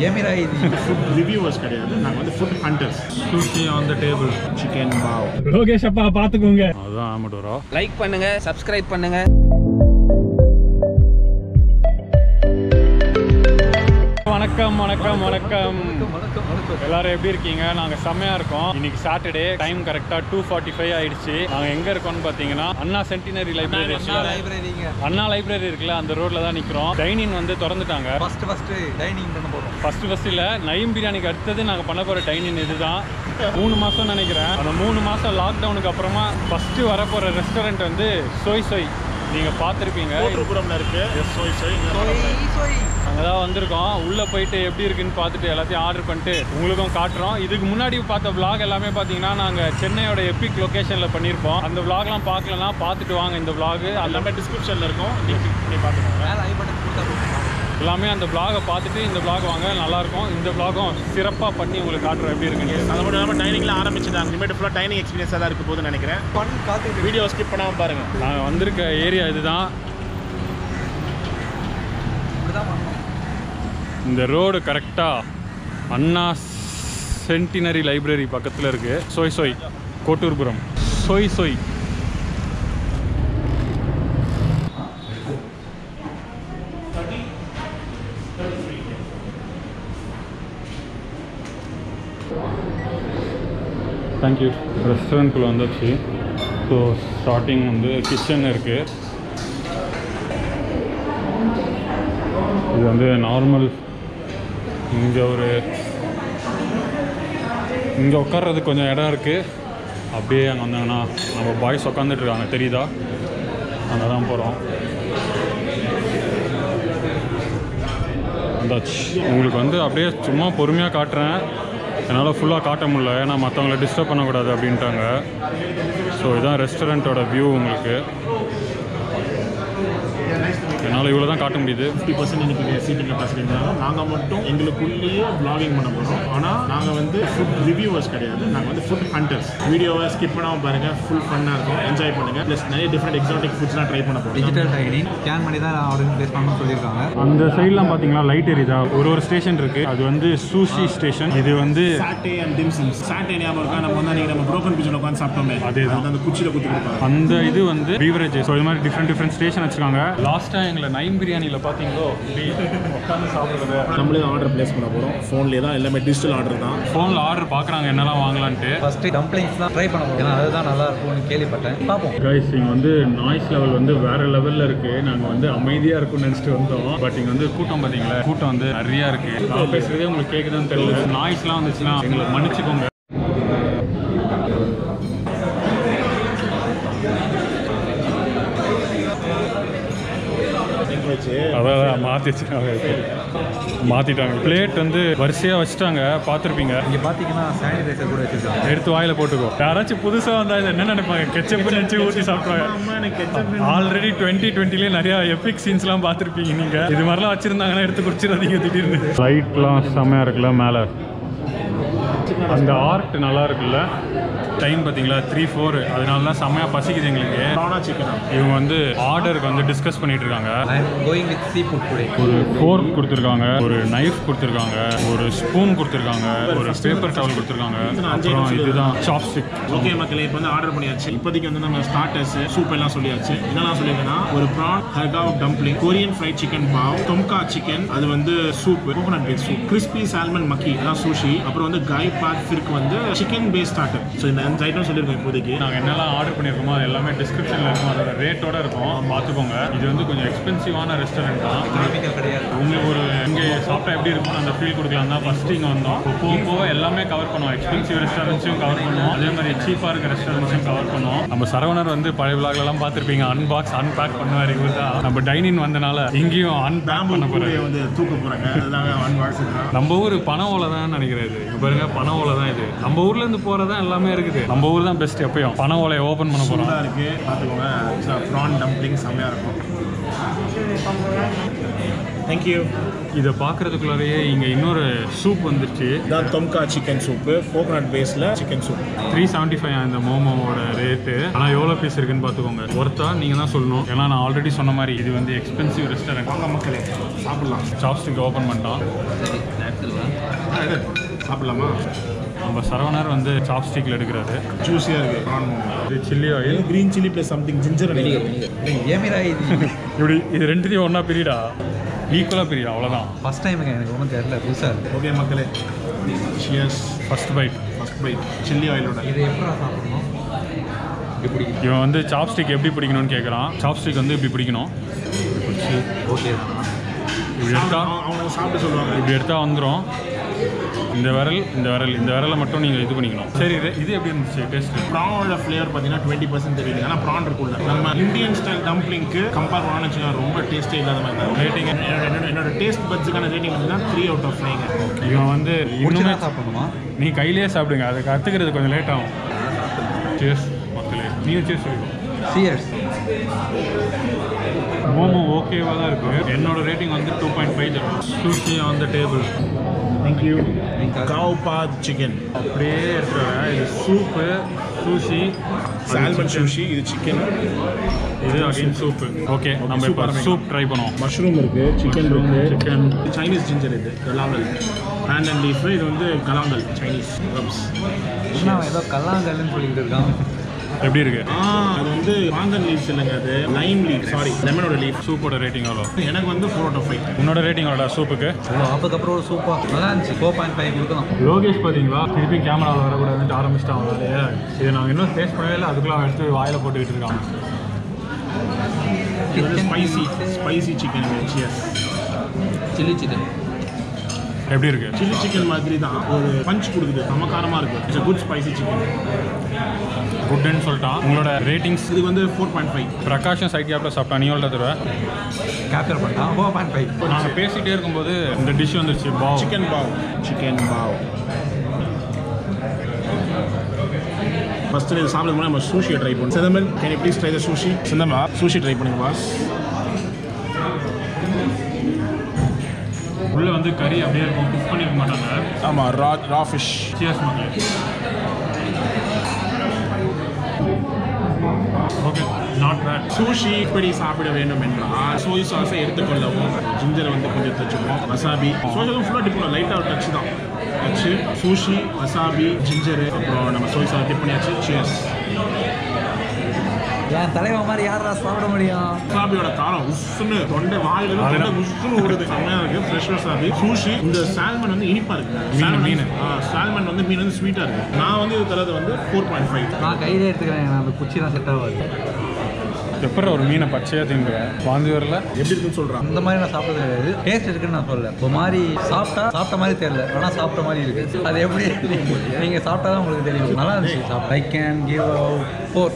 ஏமிரா இது food reviewers கிடையாது நாங்கள் வந்து food hunters sushi on the table chicken bao Lokesh அப்பா பார்த்துக்கோங்க அதுதான் ஆமட்டோரா லைக் பண்ணுங்க சப்ஸ்கிரைப் பண்ணுங்க வணக்கம் வணக்கம் வணக்கம் எல்லாரும் எப்படி இருக்கீங்க நாங்க செம்மையா இருக்கோம் இன்னைக்கு Saturday time correct two forty five ஆயிடுச்சு நாங்க எங்க இருக்கோம்னு பாத்தீங்கன்னா அண்ணா சென்டினரி லைப்ரரி லைப்ரரிங்க அண்ணா லைப்ரரி இருக்குல்ல அந்த ரோட்ல தான் நிக்கிறோம் டைனிங் வந்து திறந்துட்டாங்க ஃபர்ஸ்ட் ஃபர்ஸ்ட் டைனிங் பண்ண போறோம் ஃபர்ஸ்ட் ஃபர்ஸ்ட் இல்ல நயம் பிரியாணிக்கு அடுத்தது நாங்க பண்ண போற டைனிங் இதுதான் மூணு மாசம் நினைக்கிறேன் அந்த மூணு மாசம் லாக்டவுனுக்கு அப்புறமா ஃபர்ஸ்ட் வரப்போற ரெஸ்டாரண்ட் வந்து சோய் சோய் நீங்க பார்த்துருப்பீங்க கோட்டுப்புறம்ல இருக்கு எஸ் சோய் சோய் அங்கே தான் வந்திருக்கோம் உள்ளே போயிட்டு எப்படி இருக்குன்னு பார்த்துட்டு எல்லாத்தையும் ஆர்டர் பண்ணிட்டு உங்களுக்கும் காட்டுறோம் இதுக்கு முன்னாடி பார்த்த vlog எல்லாமே பார்த்தீங்கன்னா நாங்கள் சென்னையோட எப்பிக் லொக்கேஷனில் பண்ணியிருப்போம் அந்த vlogலாம் பார்க்கலன்னா பார்த்துட்டு வாங்க இந்த vlog எல்லாமே டிஸ்கிரிப்ஷனில் இருக்கும் நீங்கள் கிளிக் பண்ணி பார்த்துக்கோங்க மேல ஐ பட்டன் கொடுத்தா போதும் எல்லாமே அந்த vlog-அ பார்த்துட்டு இந்த vlog வாங்க நல்லாயிருக்கும் இந்த vlog-ம் சிறப்பாக பண்ணி உங்களுக்கு காட்டுறோம் எப்படி இருக்குன்னு அது மட்டும் இல்லாமல் டைனிங்ல ஆரம்பிச்சிட்டாங்க இனிமேட்டு ஃபுல்லாக டைனிங் எக்ஸ்பீரியன்ஸாக தான் இருக்க போகுதுன்னு நினைக்கிறேன் பண் காத்துட்டு வீடியோ ஸ்கிப் பண்ணாமல் பாருங்க நாங்கள் வந்திருக்க ஏரியா இதுதான் இப்படிதான் பண்ணணும் இந்த ரோடு கரெக்டாக அண்ணா சென்டினரி லைப்ரரி பக்கத்தில் இருக்குது சோய் சோய் கோட்டூர்புரம் சோய் சோய் தேங்க்யூ ரெஸ்டாரண்ட்குள்ளே வந்தாச்சு ஸோ ஸ்டார்டிங் வந்து கிச்சன் இருக்குது இது வந்து நார்மல் இங்கே ஒரு இங்கே உட்கார்றதுக்கு கொஞ்சம் இடம் இருக்குது அப்படியே அங்கே வந்தாங்கன்னா நம்ம பாய்ஸ் உட்காந்துட்டு இருக்காங்க தெரியுதா அங்கே தான் போகிறோம் வந்தாச்சு உங்களுக்கு வந்து அப்படியே சும்மா பொறுமையாக காட்டுறேன் என்னால் ஃபுல்லாக காட்ட முடியல ஏன்னா மற்றவங்கள டிஸ்டர்ப் பண்ணக்கூடாது அப்படின்ட்டாங்க ஸோ இதான் ரெஸ்டாரண்ட்டோட வியூ உங்களுக்கு என்னால் இவ்வளோ தான் காட்ட முடியுது ஃபிஃப்டி பர்சன்ட் எனக்கு சீட்டிங் கெப்பாசிட்டி இருந்தாலும் நாங்கள் மட்டும் எங்களுக்குள்ளேயே vlogging பண்ண போகிறோம் ஆனால் நாங்கள் வந்து ஃபுட் ரிவ்யூவர்ஸ் கிடையாது நாங்கள் வந்து ஃபுட் ஹண்டர்ஸ் வீடியோவை ஸ்கிப் பண்ணாமல் பாருங்கள் ஃபுல் ஃபன்னாக இருக்கும் என்ஜாய் பண்ணுங்கள் ப்ளஸ் நிறைய டிஃப்ரெண்ட் எக்ஸாட்டிக் ஃபுட்ஸ்லாம் ட்ரை பண்ண போகிறோம் டிஜிட்டல் டைனிங் ஸ்கேன் பண்ணி தான் ஆர்டர் பிளேஸ் பண்ணணும்னு சொல்லியிருக்காங்க அந்த சைட்லாம் பார்த்தீங்கன்னா லைட் எரியுதா ஒரு ஒரு ஸ்டேஷன் இருக்குது அது வந்து சூஷி ஸ்டேஷன் இது வந்து சாட்டே அண்ட் டிம்சம் சாட்டே ஞாபகம் இருக்கா நம்ம வந்து அன்றைக்கி நம்ம ப்ரோக்கன் பிச்சில் உட்காந்து சாப்பிட்டோமே அதேதான். அது அந்த குச்சியில் குத்தி கொடுப்பாங்க அந்த இது வந்து பீவரேஜஸ் ஸோ இது மாதிரி டிஃப்ரெண்ட் டிஃப்ரெண்ட் ஸ்டேஷன் வச்சுருக்காங்க லாஸ்ட்டாக எங்களை நைம் பிரியாணியில் பார்த்தீங்களோ இப்படி உட்காந்து சாப்பிட்றது நம்மளே ஆர்டர் ப்ளேஸ் பண்ண போகிறோம் ஃபோன்லேயே தான் எல்லாமே டிஜிட்டல் ஆர்டர் தான் ஃபோனில் ஆர்டர் பார்க்குறாங்க என்னெல்லாம் வாங்கலான்ட்டு ஃபர்ஸ்ட் டம்ப்ளிங்ஸ் தான் ட்ரை பண்ண போறோம் ஏன்னா அதுதான் நல்லா இருக்கும்னு கேள்விப்பட்டேன் பார்ப்போம் கைஸ் இங்கே வந்து நாய்ஸ் லெவல் வந்து வேற லெவலில் இருக்கு நாங்கள் வந்து அமைதியாக இருக்கும்னு நினச்சிட்டு வந்தோம் பட் இங்கே வந்து கூட்டம் பார்த்தீங்களா கூட்டம் வந்து நிறையா இருக்கு நான் பேசுறதே உங்களுக்கு கேட்குதான்னு தெரியல நாய்ஸ்லாம் வந்துச்சுன்னா எங்களை மன்னிச்சுக்கோங்க வச்சு அதான் மாற்றி வச்சுருக்காங்க மாற்றிட்டாங்க பிளேட் வந்து வரிசையாக வச்சுட்டாங்க பார்த்துருப்பீங்க இங்கே பார்த்தீங்கன்னா சானிடைசர் கூட வச்சிருக்காங்க எடுத்து வாயில போட்டுக்கோ யாராச்சும் புதுசாக வந்தா இதை என்ன நினைப்பாங்க கெச்சப் நினச்சி ஊற்றி சாப்பிட்றாங்க அம்மா எனக்கு ketchup ஆல்ரெடி டுவெண்ட்டி டுவெண்ட்டிலே நிறைய எபிக் சீன்ஸ்லாம் பார்த்துருப்பீங்க நீங்கள் இது மாதிரிலாம் வச்சுருந்தாங்கன்னா எடுத்து குடிச்சிடாதீங்க திடீர்னு லைட்லாம் செம்மையாக இருக்குல்ல மேலே அந்த ஆர்ட் நல்லா இருக்குல்ல டைம் பார்த்தீங்களா த்ரீ ஃபோர் அதனால தான் செம்மையாக பசிக்குது எங்களுக்கு ப்ரானா சிக்கனா இவங்க வந்து ஆர்டருக்கு வந்து டிஸ்கஸ் பண்ணிட்டு இருக்காங்க I am going with sea food today ஒரு ஃபோர்க் கொடுத்துருக்காங்க ஒரு நைஃப் கொடுத்துருக்காங்க ஒரு ஸ்பூன் கொடுத்துருக்காங்க ஒரு பேப்பர் டவல் கொடுத்துருக்காங்க அப்புறம் இதுதான் சாப்ஸ்டிக் ஓகே மக்களே இப்போ வந்து ஆர்டர் பண்ணியாச்சு இப்போதைக்கு வந்து நம்ம ஸ்டார்டர்ஸ் சூப் எல்லாம் சொல்லியாச்சு என்னெல்லாம் சொல்லியிருக்கேன்னா ஒரு prawn har gow dumpling Korean fried chicken bao tom kha chicken அது வந்து soup coconut base soup crispy salmon maki அதான் சூஷி அப்புறம் வந்து காய் பாக் ஃபிர்க் வந்து சிக்கன் பேஸ் ஸ்டார்டர் ஸோ இந்த அஞ்சு ஐட்டம் சொல்லியிருக்கோம் இப்போதைக்கு நாங்கள் என்னெல்லாம் ஆர்டர் பண்ணியிருக்கோமோ அது எல்லாமே டிஸ்கிரிப்ஷனில் இருக்கும் அதோட ரேட்டோட இருக்கும் பார்த்துக்கோங்க இது வந்து கொஞ்சம் எக்ஸ்பென்சிவான ரெஸ்டாரண்ட் தான் எக்கனாமிக்கல் கிடையாது உங்களுக்கு ஒரு இங்கே சாப்பிட்டா எப்படி இருக்கும் அந்த ஃபீல் கொடுக்கலாம் தான் ஃபஸ்ட்டு இங்கே வந்தோம் இப்போ போக போக எல்லாமே கவர் பண்ணுவோம் எக்ஸ்பென்சிவ் ரெஸ்டாரண்ட்ஸையும் கவர் பண்ணுவோம் அதே மாதிரி சீப்பாக இருக்க ரெஸ்டாரண்ட்ஸையும் கவர் பண்ணுவோம் நம்ம சரவணர் வந்து பழைய விழாக்களெல்லாம் பார்த்துருப்பீங்க அன்பாக்ஸ் அன்பேக் பண்ணுவார் இவர் தான் நம்ம டைனிங் வந்தனால இங்கேயும் அன்பேக் பேம்பு பண்ண போகிறாரு கூடையை வந்து தூக்க போகிறாங்க அதுதான் ஒன் வாட்ஸ் தான் நம்ம ஊர் பனை ஓலை தான் நினைக்கிறேன் இது இங்க பாருங்க பனை ஓலை தான் இது நம்ம ஊர்ல இருந்து போறதா எல்லாமே இருக்குது நம்ம ஊர் தான் பெஸ்ட் எப்பயும் பனை ஓலையை ஓபன் பண்ண போறோம் சூடாக இருக்குது பார்த்துக்கோங்க ப்ரான் டம்ப்ளிங் செம்மையாக இருக்கும் தேங்க்யூ இதை பார்க்கறதுக்குள்ளாரையே இங்க இன்னொரு சூப் வந்துருச்சு இதான் தொம்கா சிக்கன் சூப்பு கோகனட் பேஸில் chicken soup three seventy five இந்த மோமோவோட ரேட்டு ஆனால் எவ்வளோ பீஸ் இருக்குன்னு பார்த்துக்கோங்க ஒருத்தா நீங்கள் தான் சொல்லணும் ஏன்னா நான் ஆல்ரெடி சொன்ன மாதிரி இது வந்து எக்ஸ்பென்சிவ் ரெஸ்டாரண்ட் வாங்க மக்களே சாப்பிடலாம் சாப்ஸ்டிக் ஓப்பன் பண்ணிட்டோம் சாப்பிடலாமா நம்ம சரவணர் வந்து சாப்ஸ்டிக்கில் எடுக்கிறாரு ஜூஸியாக இருக்கு ப்ரான் இது chilli oil green chilli plus something ginger ஏமிரா இது இப்படி இது ரெண்டுத்தையும் ஒன்றா பிரிடா ஈக்குவலாக பிரிடா அவ்வளோதான் ஃபஸ்ட் டைமுங்க எனக்கு ஒன்றும் தெரியல புதுசாக இருக்கு ஓகே மக்களே cheers first bite first bite chilli ஆயிலோட இதை எப்படா சாப்பிடணும் இப்படி இவன் வந்து சாப்ஸ்டிக் எப்படி பிடிக்கணும்னு கேட்குறான் சாப்ஸ்டிக் வந்து இப்படி பிடிக்கணும் இப்படி பிடிச்சி ஓகே தான் இப்படி எடுத்தா அவங்க சாப்பிட்டு சொல்லுவாங்க இப்படி எடுத்தா வந்துடும் இந்த விரல் இந்த விரல் இந்த விரலை மட்டும் நீங்கள் இது பண்ணிக்கணும் சரி இது இது எப்படி இருந்துச்சு டேஸ்ட் ப்ரானோட ஃப்ளேவர் பார்த்தீங்கன்னா டுவெண்ட்டி பர்சன்ட் தெரியுது ஆனால் ப்ரான் இருக்குல்ல நம்ம இந்தியன் ஸ்டைல் டம்ப்ளிங்க்கு கம்பேர் பண்ணான்னு வச்சுக்கோங்க ரொம்ப டேஸ்ட்டே இல்லாத மாதிரி தான் Rating? என்னோட என்னோட- என்னோட டேஸ்ட் பட்ஸுக்கான ரேட்டிங் வந்து தான் த்ரீ அவுட் ஆஃப் ஃபைவ் இவன் வந்து இன்னுமே இன்னுமே சாப்பிடணுமா நீ கையிலேயே சாப்பிடுங்க அதை கற்றுக்கிறது கொஞ்சம் லேட் ஆகும் சேஸ் மக்களே நீயும் சேஸ் சொல்லிக்கோ சியர்ஸ் மோமோ ஓகேவாக தான் இருக்குது என்னோட ரேட்டிங் வந்து two point five sushi on the table thank you நீங்கள் காவ் பா சிக்கன் அப்படியே எடுத்துருவேன் இது சூப்பு சூஷி சால்மன் சூஷி இது சிக்கன் இது அகைன் சூப்பு ஓகே நம்ம soup இப்போ ஆரம்பிக்கலாம். சூப் ட்ரை பண்ணுவோம் மஷ்ரூம் இருக்கு சிக்கன் இருக்கு சிக்கன் சைனீஸ் ஜிஞ்சர் இது கலாங்கல் ஹேண்ட் அண்ட் லீஃப் இது வந்து கலாங்கல் சைனீஸ் ரப்ஸ் என்ன ஏதோ கல்லாங்கல்லுன்னு சொல்லிட்டு இருக்கான் எப்படி இருக்கு ஆ அது வந்து வாங்கன் லீவ்ஸ் இல்லைங்க அது லைம் லீஃப் சாரி லெமனோட லீஃப் சூப்போட ரேட்டிங் எவ்வளோ எனக்கு வந்து ஃபோர் அவுட் ஆஃப் ஃபைவ் உன்னோட ரேட்டிங் எவ்வளோடா சூப்புக்கு இவ்வளோ அதுக்கப்புறம் ஒரு சூப்பர் நல்லா இருந்துச்சு ஃபோர் பாயிண்ட் ஃபைவ் கொடுக்கலாம் லோகேஷ் பார்த்தீங்களா திருப்பி கேமராவில் வரக்கூடாதுன்னு ஆரம்பிச்சிட்டான் வேலையை இதை நாங்கள் இன்னும் டேஸ்ட் பண்ணவே இல்லை அதுக்குள்ள அவன் எடுத்து வாயில் போட்டுக்கிட்டு இருக்கான் இது வந்து spicy spicy chicken cheers chilli chicken எப்படி இருக்கு சில்லி சிக்கன் மாதிரி தான் ஒரு பஞ்ச் கொடுக்குது சமக்காரமாக இருக்குது இட்ஸ் குட் ஸ்பைசி சிக்கன் குட்னு சொல்லிட்டான் உங்களோட ரேட்டிங்ஸ் இதுக்கு வந்து ஃபோர் பாயிண்ட் ஃபைவ் பிரகாஷம் சைட் கேப்பில் சாப்பிட்டா நீ எவ்வளோ தருவேன் கேப்சர் பண்ணிட்டான் ஃபோர் பாயிண்ட் ஃபைவ் நாங்கள் பேசிகிட்டே இருக்கும்போது இந்த டிஷ் வந்துருச்சு bao chicken bao chicken bao first இது சாப்பிடும் போது நம்ம சூஷியை ட்ரை பண்ணுவோம் செந்தமல் can please try the sushi செந்தமா சூஷி ட்ரை பண்ணுங்க பாஸ் உள்ளே வந்து கறி அப்படியே இருக்கும் குக் பண்ணிருக்க மாட்டாங்க ஆமாம் ரா ரா ஃபிஷ் சியர்ஸ் மக்களே ஓகே நாட் பேட் சூஷி இப்படி சாப்பிட வேண்டும் என்றால் சோய் சாஸை எடுத்துக்கொள்ளவும் ஜிஞ்சரை வந்து கொஞ்சம் தச்சுப்போம் வசாபி சோய் சாஸும் ஃபுல்லாக டிப் பண்ணலாம் லைட்டாக டச் தான் டச்சு சூஷி வசாபி ஜிஞ்சரு அப்புறம் நம்ம சோய் சாஸ் டிப் பண்ணியாச்சு சியர்ஸ் என் தலைவன் மாதிரி யாரா சாப்பிட முடியும் வசாபியோட காரம் உஸ்ஸுன்னு தொண்டை வாயில இருந்து தொண்டை உஸ்ஸுன்னு ஓடுது செம்மையா இருக்கு ஃப்ரெஷ் வசாபி சூஷி இந்த சால்மன் வந்து இனிப்பா இருக்கு மீன், மீன். சால்மன் வந்து மீன் வந்து ஸ்வீட்டா இருக்கு நான் வந்து இது தரது வந்து ஃபோர் பாயிண்ட் ஃபைவ் நான் கையிலே எடுத்துக்கிறேன் எனக்கு அந்த குச்சி தான் செட் ஆகாது எப்பறம் ஒரு மீனை பச்சையாக திங்குவேன் வாந்தி வரல எப்படி இருக்குன்னு சொல்றான் அந்த மாதிரி நான் சாப்பிட்டது கிடையாது டேஸ்ட் இருக்குன்னு நான் சொல்லல ஒரு மாதிரி சாப்பிட்டா சாப்பிட்ட மாதிரி தெரியல ஆனால் சாப்பிட்ட மாதிரி இருக்கு அது எப்படி நீங்கள் சாப்பிட்டா தான் உங்களுக்கு தெரியும் நல்லா இருந்துச்சு சாப்பிட்டா I can give four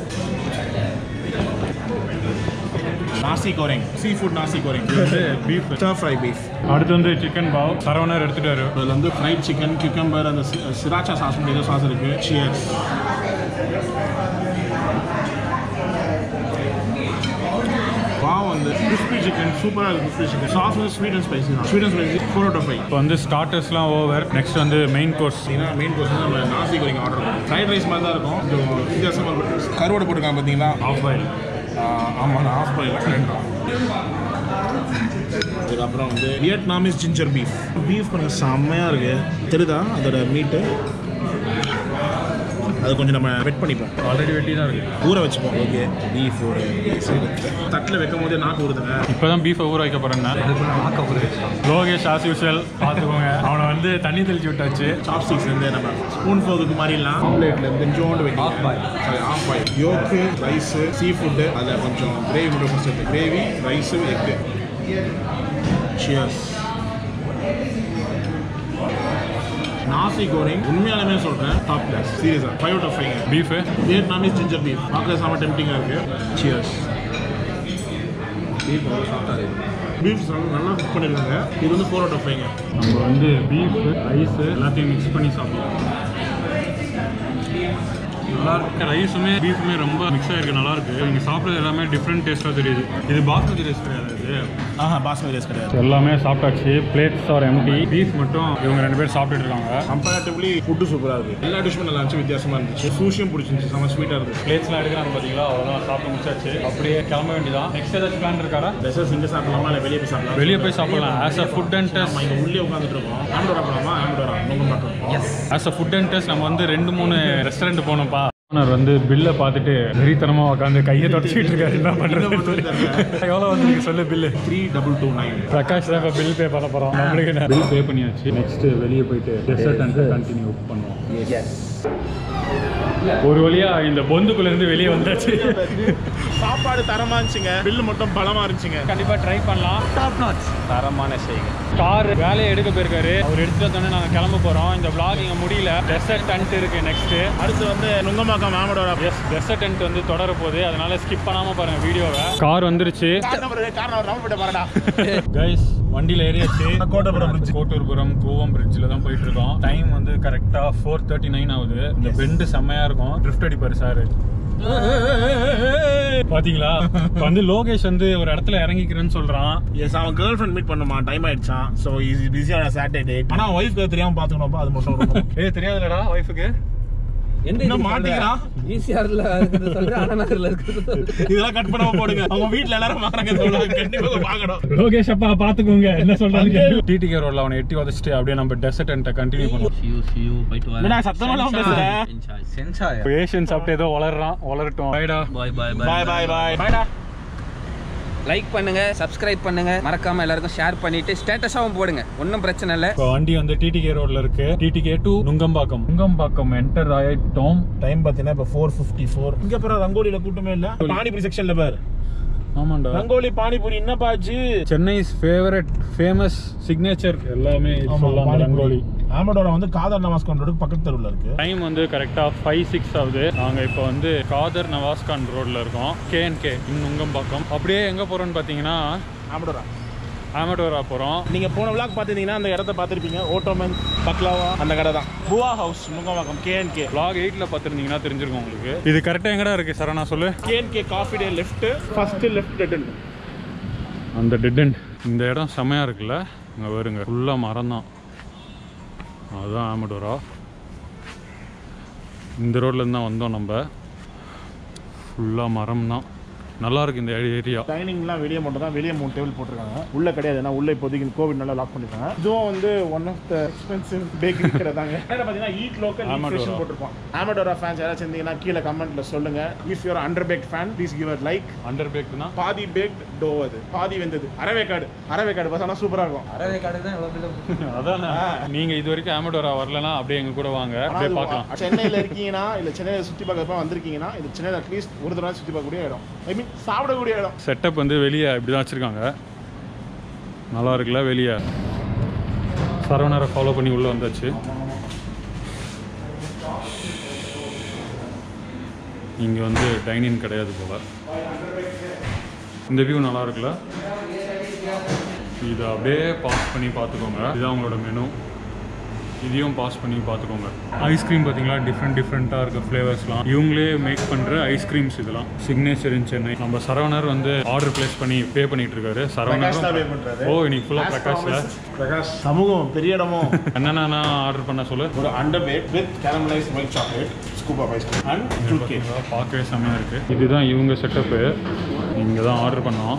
nasi goreng sea food nasi goreng beef stir fry beef அடுத்து வந்து சிக்கன் பாவ் சரவணர் எடுத்துட்டாரு அதில் வந்து ஃப்ரைட் சிக்கன் கியூக்கம்பர் அந்த சி- சிராச்சா சாஸ் ஏதோ சாஸ் இருக்கு சியர்ஸ் பாவம் வந்து கிறிஸ்பி சிக்கன் சூப்பராக இருக்கு கிறிஸ்பி சிக்கன் சாஸ் வந்து ஸ்வீட் அண்ட் ஸ்பைசி தான் sweet and spicy four out of five இப்போ வந்து ஸ்டார்டர்ஸ்லாம் ஓவர் நெக்ஸ்ட் வந்து மெயின் கோர்ஸ் பார்த்தீங்கன்னா மெயின் கோர்ஸ் வந்து நம்ம நாசி கோரிங் ஆர்டர் பண்ணோம் ஃப்ரைட் ரைஸ் மாதிரி தான் இருக்கும் கொஞ்சம் வித்தியாசமாக இருக்கும் கருவாடு போட்டிருக்காங்க பார்த்தீங்களா ஆஃப் பாயில் ஆமாம் ஆஃப் பாயில் கரெக்ட் அதுக்கப்புறம் வந்து வியட்நாமிஸ் ஜிஞ்சர் பீஃப் பீஃப் கொஞ்சம் செம்மையாக இருக்குது தெரியுதா அதோட மீட்டு அது கொஞ்சம் நம்ம வெட் பண்ணிப்போம் ஆல்ரெடி வெட்டி தான் இருக்குது ஊற வச்சுப்போம் ஓகே பீஃப் ஒரு தட்டில் வைக்கும் போதே நாக்கு ஊறுதுங்க இப்போ தான் பீஃபை ஊற வைக்க போகிறேன் அதுக்குள்ள நாக்க ஒரு லோகேஷ் ஆஸ் யூஷுவல் பார்த்துக்கோங்க அவனை வந்து தண்ணி தெளிச்சு விட்டாச்சு சாப்ஸ்டிக்ஸ் வந்து நம்ம ஸ்பூன் ஃபோர்க்கு மாதிரிலாம் ஆம்லேட்டில் கொஞ்சோண்டு வைக்கலாம் Half boil. Sorry half boil yolk rice sea food அதில் கொஞ்சம் கிரேவி மட்டும் ஃபஸ்ட் எடுத்து gravy rice egg cheers nasi goreng உண்மையாலுமே சொல்கிறேன் டாப் கிளாஸ் சீரியஸாக five out of five beef Vietnamese ginger beef பார்க்க செம்ம டெம்டிங்காக இருக்குது சியர்ஸ் பீஃப் நல்லா குக் பண்ணியிருக்காங்க இது வந்து ஃபோர் அவுட் ஆஃப் ஃபைவ்ங்க நம்ம வந்து பீஃப் ரைஸ் எல்லாத்தையும் மிக்ஸ் பண்ணி சாப்பிடுவோம் நல்லா இருக்கு ரைஸுமே பீஃபுமே ரொம்ப மிக்ஸ் ஆயிருக்கு நல்லா இருக்கு நீங்க சாப்பிட்றது எல்லாமே டிஃப்ரெண்ட் டேஸ்ட்டாக தெரியுது இது பாஸ்மதி ரைஸ் கிடையாது இது ஆஹா பாஸ்மதி ரைஸ் கிடையாது எல்லாமே சாப்பிட்டாச்சு பிளேட்ஸ் ஆர் எம்டி பீஃப் மட்டும் இவங்க ரெண்டு பேர் சாப்பிட்டுட்டு இருக்காங்க கம்பேரிட்டிவ்லி ஃபுட்டு சூப்பராக இருக்குது எல்லா டிஷ்ஷுமே நல்லா இருந்துச்சு வித்தியாசமாக இருந்துச்சு சூஷியும் பிடிச்சிருந்துச்சு செம்ம ஸ்வீட்டாக இருந்துச்சு பிளேட்ஸ்லாம் எடுக்கிறாங்க பார்த்தீங்களா அவ்வளோதான் சாப்பிட்டு முடிச்சாச்சு அப்படியே கிளம்ப வேண்டியதான் நெக்ஸ்ட் ஏதாச்சும் பிளான் இருக்காரா டெசர்ட்ஸ் இங்கே சாப்பிடலாமா இல்லை வெளியே போய் சாப்பிடலாம் வெளியே போய் சாப்பிடலாம் ஆஸ் அ ஃபுட் அண்ட் நம்ம இங்கே உள்ளே உட்காந்துட்டு இருக்கோம் ஆம்படோரா போகலாமா ஆம்படோரா no yes as a food and test நம்ம வந்து ரெண்டு மூணு ரெஸ்டாரண்ட் போனோம்ப்பா ஓனர் வந்து பில்லை பார்த்துட்டு வெறித்தனமாக உட்காந்து கையை தொடச்சிட்டு இருக்காரு என்ன பண்ணுறது எவ்வளோ வந்து நீங்கள் சொல்லு bill three double two nine Prakash தான் இப்போ பில் பே பண்ண போகிறோம் நம்மளுக்கு பில் பே பண்ணியாச்சு நெக்ஸ்ட் வெளியே போயிட்டு டெசர்ட் அண்ட் கண்டினியூ பண்ணுவோம் ஒரு வழியா இந்த பொந்துக்குள்ள இருந்து வெளியே வந்தாச்சு சாப்பாடு தரமா இருந்துச்சுங்க பில்லு மட்டும் பலமா இருந்துச்சுங்க கண்டிப்பா ட்ரை பண்ணலாம் டாப் நாச் தரமான செய்யுங்க கார் வேலையை எடுக்க போயிருக்காரு அவர் எடுத்துட்டு வந்தோடனே நாங்கள் கிளம்ப போறோம் இந்த vlog இங்க முடியல டெசர்ட் டன்ட் இருக்கு நெக்ஸ்ட் அடுத்து வந்து நுங்கம்பாக்கம் மாமடோட எஸ் டெசர்ட் டன்ட் வந்து தொடர போகுது அதனால ஸ்கிப் பண்ணாம பாருங்க வீடியோவை கார் வந்துருச்சு காரணம் காரணம் நம்ம போயிட்டு பாருடா கைஸ் வண்டியில ஏறியாச்சு கோட்டபுரம் bridge. கோட்டூர்புரம் கூவம் பிரிட்ஜில் தான் போயிட்டு இருக்கோம் டைம் வந்து கரெக்டா ஃபோர் தேர்ட்டி நைன் ஆகுது இந்த பெண்டு செம்மையா இருக்கும் ட்ரிஃப்ட் அடிப்பாரு சாரு பாத்தீங்களா இப்ப வந்து லோகேஷ் வந்து ஒரு இடத்துல இறங்கிக்கிறேன்னு சொல்றான் எஸ் அவன் கேர்ள் ஃப்ரெண்ட் மீட் பண்ணுமா டைம் ஆயிடுச்சான் ஸோ இஸ் பிஸியான சாட்டர்டே ஆனா ஒய்ஃப் தெரியாம பாத்துக்கணும்ப்பா அது மட்டும் ரொம்ப ஏய் தெரியாதுலடா ஒய்ஃபுக்கு என்ன மாட்டிக்கிறான் ஈசிஆர்ல இருக்கிறது சொல்றேன் அண்ணநகர்ல இருக்கிறது சொல்றேன். இதெல்லாம் கட் பண்ணாம போடுங்க அவங்க வீட்ல எல்லாரும் மாறாங்க சொல்லுவாங்க கண்டிப்பா பார்க்கணும் லோகேஷ் அப்பா பாத்துக்கோங்க என்ன சொல்றாங்க டிடிகே ரோட்ல அவனை எட்டி உதச்சிட்டு அப்படியே நம்ம டெசர்ட் அண்ட் கண்டினியூ பண்ணுவோம் See you, see you. போயிட்டு வரேன். என்னடா சத்தமா இல்லாம பேசுற Enjoy. சென்சாயா ஏஷியன் சாப்பிட்டு ஏதோ வளர்றான் வளரட்டும் பைடா Bye, bye, bye. பாய் பாய் பாய் பாய்டா லைக் பண்ணுங்க சப்ஸ்கிரைப் பண்ணுங்க மறக்காம எல்லாருக்கும் ஷேர் பண்ணிட்டு ஸ்டேட்டஸாவும் போடுங்க ஒன்றும் பிரச்சனை இல்லை இப்போ வண்டி வந்து டிடிகே ரோட்ல இருக்கு TTK to Nungambakkam Nungambakkam enter ஆயிட்டோம் டைம் பாத்தீங்கன்னா இப்ப ஃபோர் ஃபிஃப்டி ஃபோர் இங்க அப்புறம் ரங்கோலியில கூட்டமே இல்ல பானிபூரி செக்ஷன்ல பாரு ஆமாண்டா ரங்கோலி பானிபூரி என்னப்பா ஆச்சு சென்னை ஃபேவரட் ஃபேமஸ் சிக்னேச்சர் எல்லாமே இது சொல்லலாம் அந்த ரங்கோலி ஆமடோட வந்து காதர் நவாஸ்கான் ரோடு பக்கத்து தெருவில் இருக்கு டைம் வந்து கரெக்டாக ஃபைவ் சிக்ஸ் ஆகுது நாங்கள் இப்போ வந்து காதர் நவாஸ்கான் ரோட்டில் இருக்கோம் கேஎன்கே நுங்கம்பாக்கம் அப்படியே எங்கே போகிறோன்னு பார்த்தீங்கன்னா ஆமடோரா ஆமடோரா போகிறோம் நீங்க போன விளாக் பார்த்துருந்தீங்கன்னா அந்த இடத்த பார்த்துருப்பீங்க ஓட்டோமன் பக்லாவா அந்த கடை தான் புவா ஹவுஸ் நுங்கம்பாக்கம் கேஎன்கே vlog எயிட்டில் பார்த்துருந்தீங்கன்னா தெரிஞ்சிருக்கும் உங்களுக்கு இது கரெக்டாக எங்கடா இருக்குது சரணா சொல்லு KNK coffee day left first left dead அந்த டெட் end இந்த இடம் செமையாக இருக்குல்ல இங்கே வருங்க ஃபுல்லாக மரம் தான் அதுதான் ஆமடோரா இந்த ரோட்லேருந்து தான் வந்தோம் நம்ம ஃபுல்லாக மரம் தான் நல்லா இருக்கு இந்த ஏரியா டைனிங்லாம் வெளியே மட்டும் தான் வெளியே மூணு டேபிள் போட்டிருக்காங்க உள்ள கிடையாது ஏன்னா உள்ள இப்போதைக்கு கோவிட் நல்லா லாக் பண்ணிருக்காங்க இதுவும் வந்து one of the expensive bakery கடை தாங்க என்ன பார்த்தீங்கன்னா ஈட் லோக்கல் Amadora. போட்டிருப்பான் ஆமடோரா ஃபேன்ஸ் யாராச்சும் இருந்தீங்கன்னா கீழே கமெண்ட்ல சொல்லுங்க if your under baked fan please give a like under பேக்னா பாதி பேக்ட் டோ அது பாதி வெந்தது அரவேக்காடு அரவேக்காடு பஸ் ஆனால் சூப்பராக இருக்கும் அறவே காடு தான் எவ்வளோ பில்ல அதானே நீங்க இது வரைக்கும் ஆமடோரா வரலனா அப்படியே எங்க கூட வாங்க ஆனா அப்படியே அது பார்க்கலாம் சென்னையில இருக்கீங்கன்னா இல்ல சென்னையில சுத்தி பார்க்கறப்ப வந்திருக்கீங்கன்னா இது சென்னையில அட்லீஸ்ட் ஒரு தடவை சுத்தி பார்க்கக்கூடிய இடம் ஐ மீன் சாப்பிடக்கூடிய இடம் செட்டப் வந்து வெளியே இப்படி தான் வச்சிருக்காங்க நல்லா இருக்குல்ல வெளியே சரவணரை ஃபாலோ பண்ணி உள்ள வந்தாச்சு இங்க வந்து டைனிங் கிடையாது போல இந்த வியூ நல்லா இருக்குல்ல இதை அப்படியே பாஸ் பண்ணி பார்த்துக்கோங்க இதுதான் உங்களோட மெனு இதையும் பாஸ் பண்ணி பார்த்துக்கோங்க ஐஸ்கிரீம் பார்த்தீங்களா டிஃப்ரெண்ட் டிஃப்ரெண்ட்டாக இருக்க ஃப்ளேவர்ஸ்லாம் இவங்களே மேக் பண்ணுற ஐஸ்கிரீம்ஸ் இதெல்லாம் சிக்னேச்சர் இன் சென்னை நம்ம சரவணர் வந்து ஆர்டர் பிளேஸ் பண்ணி பே பண்ணிட்டு இருக்காரு பிரகாஷ் தான் pay சரவணர் பண்றாரு. ஓ இன்னைக்கு ஃபுல்லாக பிரகாஷ்ல பிரகாஷ் சமூகம் பெரிய இடமும் என்னென்ன ஆர்டர் பண்ண சொல்லு ஒரு under bake with caramelised white chocolate scoop of ice cream and fruit cake பார்க்கவே செம்மையாக இருக்குது இதுதான் இவங்க செட்டப்பு இங்கே தான் ஆர்டர் பண்ணோம்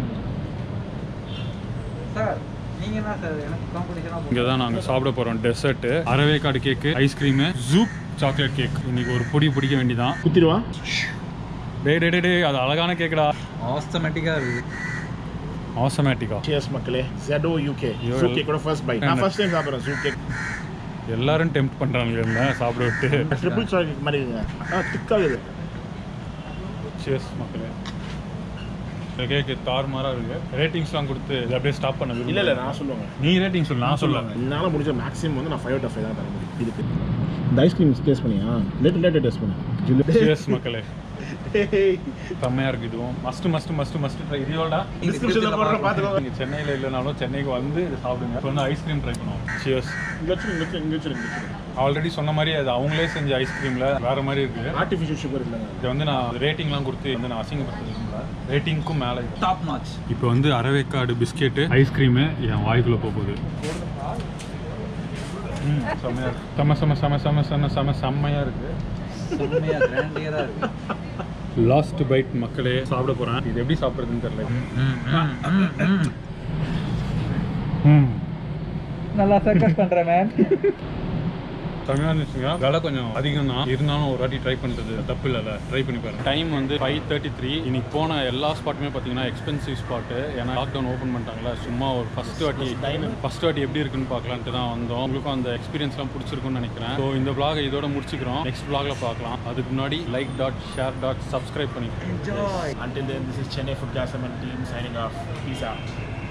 சார் நீங்கள் என்ன சார் எனக்கு காம்படிஷனாக இங்கே தான் நாங்கள் சாப்பிட போகிறோம் டெசர்ட்டு அரவேக்காடு கேக்கு ஐஸ்கிரீமு ஜூப் சாக்லேட் கேக் இன்னைக்கு ஒரு பொடி பிடிக்க வேண்டிதான் குத்திடுவா டேய் டே டே அது அழகான கேக்குடா ஆஸ்டமேட்டிக்காக இருக்குது ஆசமேட்டிக்கா சியர்ஸ் மக்களே ஜெடோ யூகே ஐயோ, ஜூ கேக்கோட ஃபர்ஸ்ட் பைட் நான் ஃபர்ஸ்ட் டைம் சாப்பிட்றேன் ஜூ கேக் எல்லாரும் டெம்ப்ட் பண்றாங்க என்ன சாப்பிட விட்டு ட்ரிபிள் சாக்லேட் மாதிரி இருக்குங்க ஆ திக்காகுது சியர்ஸ் மக்களே இந்த கேக்கு தாறுமாறா இருக்கு ரேட்டிங்ஸ்லாம் கொடுத்து இதை அப்படியே ஸ்டாப் பண்ண இல்ல இல்ல நான் சொல்லுவாங்க நீ ரேட்டிங் சொல்லு நான் சொல்லுவேன் என்னால் முடிஞ்ச மேக்ஸிமம் வந்து நான் ஃபைவ் அவுட் ஆஃப் ஃபைவ் தான் தர முடியும் இதுக்கு இந்த ஐஸ்கிரீம் டேஸ்ட் பண்ணியா லேட் லேட் டேஸ்ட் பண்ணு சியர்ஸ் மக்களே செம்மையா இருக்கு இதுவும் must must must must try இதோட டிஸ்கிரிப்ஷனில் போடுற பார்த்துக்கோங்க நீங்க சென்னையில இல்லைனாலும் சென்னைக்கு வந்து இதை சாப்பிடுங்க இப்போ வந்து ஐஸ்கிரீம் ட்ரை பண்ணுவோம் சியர்ஸ் இங்கே வச்சு இங்கே வச்சு இங்கே வச்சு ஆல்ரெடி சொன்ன மாதிரி அது அவங்களே செஞ்ச ஐஸ்கிரீம்ல வேற மாதிரி இருக்கு ஆர்டிஃபிஷியல் சுகர் இல்லைங்க இதை வந்து நான் ரேட்டிங்லாம் கொடுத்து வந்து நான் அசிங்கப்படுத்த ரேட்டிங்க்கும் மேலே டாப் நாச் இப்போ வந்து அரவேக்காடு பிஸ்கெட்டு ஐஸ்கிரீமு என் வாய்க்குள்ளே போக போகுது ம், செம்மையா இருக்கு. செம்ம செம்ம செம்ம செம்ம செம்ம செம்ம செம்மையாக இருக்கு செம்மையாக கிராண்டியராக இருக்குது லாஸ்ட் பைட் மக்களே சாப்பிட போகிறேன் இது எப்படி சாப்பிட்றதுன்னு தெரியல ம் நல்லா சர்க்கஸ் பண்றேன் மேன் செம்மையாக இருந்துச்சுங்க விலை கொஞ்சம் அதிகம் தான் இருந்தாலும் ஒரு வாட்டி ட்ரை பண்ணுறது தப்பு இல்லைல்ல ட்ரை பண்ணி பாருங்க டைம் வந்து ஃபைவ் தேர்ட்டி த்ரீ இன்னைக்கு போன எல்லா ஸ்பாட்டுமே பார்த்தீங்கன்னா எக்ஸ்பென்சிவ் ஸ்பாட்டு ஏன்னா லாக்டவுன் ஓப்பன் பண்ணிட்டாங்களா சும்மா ஒரு ஃபர்ஸ்ட் வாட்டி ஃபர்ஸ்ட் வாட்டி எப்படி இருக்குன்னு பார்க்கலான்ட்டு தான் வந்தோம் உங்களுக்கும் அந்த எக்ஸ்பீரியன்ஸ்லாம் பிடிச்சிருக்கும்னு நினைக்கிறேன் ஸோ இந்த vlog இதோட முடிச்சுக்கிறோம் நெக்ஸ்ட் vlogல பார்க்கலாம் அதுக்கு முன்னாடி like dot share dot subscribe பண்ணிக்கிறேன் Until then, this is Chennai Food Gas team signing off. Peace out.